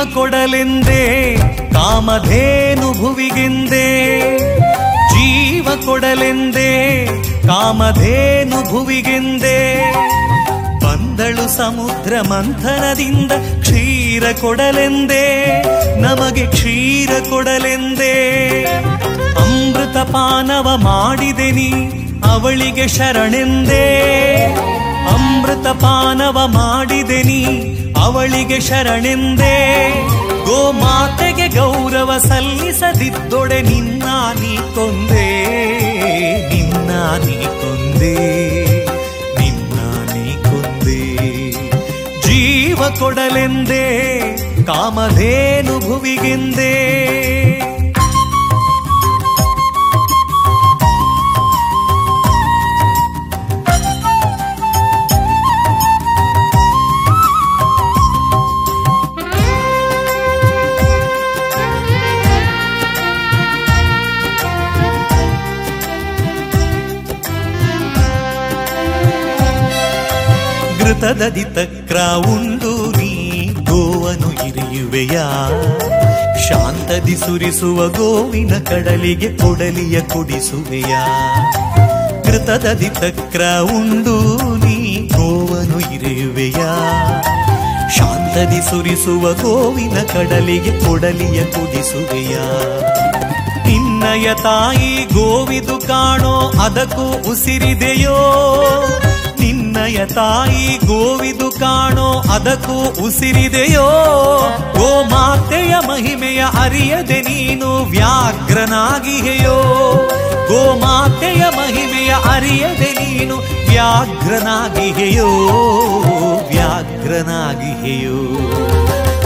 ಕೊಡಲೆಂದೇ ಕಾಮಧೇನು ಭುವಿಗೆಂದೇ ಜೀವ ಕೊಡಲೆಂದೇ ಕಾಮಧೇನು ಭುವಿಗೆಂದೇ ಬಂದಳು ಸಮುದ್ರ ಮಂಥನದಿಂದ ಕ್ಷೀರ ಕೊಡಲೆಂದೇ ನಮಗೆ ಕ್ಷೀರ ಕೊಡಲೆಂದೇ ಅಮೃತ ಪಾನವ ಮಾಡಿದೆ ನೀ ಅವಳಿಗೆ ಶರಣೆಂದೇ ಅಮೃತ ಪಾನವ ಮಾಡಿದೆ ನೀ ಅವಳಿಗೆ ಶರಣೆಂದೇ ಗೋಮಾತೆಗೆ ಗೌರವ ಸಲ್ಲಿಸದಿದ್ದೊಡೆ ನಿನ್ನ ನೀ ಕೊಂದೆ ನಿನ್ನ ನೀ ಕೊಂದೆ ನಿನ್ನ ನೀ ಕೊಂದೆ ಜೀವ ಕೊಡಲೆಂದೇ ಕಾಮಧೇನು ಭುವಿಗೆಂದೇ ಘೃತದದಿ ತಕ್ರ ಉಂಡು ನೀ ಗೋವನು ಇರಿಯುವೆಯ ಶಾಂತದಿ ಸುರಿಸುವ ಗೋವಿನ ಕಡಲಿಗೆ ಕೊಡಲಿಯ ಕುಡಿಸುವೆಯ ಘೃತದದಿ ತಕ್ರ ಉಂಡು ನೀ ಗೋವನು ಇರಿಯುವೆಯ ಶಾಂತದಿ ಸುರಿಸುವ ಗೋವಿನ ಕಡಲಿಗೆ ಕೊಡಲಿಯ ಕುಡಿಸುವೆಯ ನಿನ್ನಯ ತಾಯಿ ಗೋವಿದು ಕಾಣೋ ಅದಕ್ಕೂ ಉಸಿರಿದೆಯೋ ನಿನ್ನಯ ತಾಯಿ ಗೋವಿದು ಕಾಣೋ ಅದಕ್ಕೂ ಉಸಿರಿದೆಯೋ ಗೋಮಾತೆಯ ಮಹಿಮೆಯ ಅರಿಯದೆ ನೀನು ವ್ಯಾಘ್ರನಾಗಿಹೆಯೋ ಗೋಮಾತೆಯ ಮಹಿಮೆಯ ಅರಿಯದೆ ನೀನು ವ್ಯಾಘ್ರನಾಗಿಹೆಯೋ ವ್ಯಾಘ್ರನಾಗಿಹೆಯೋ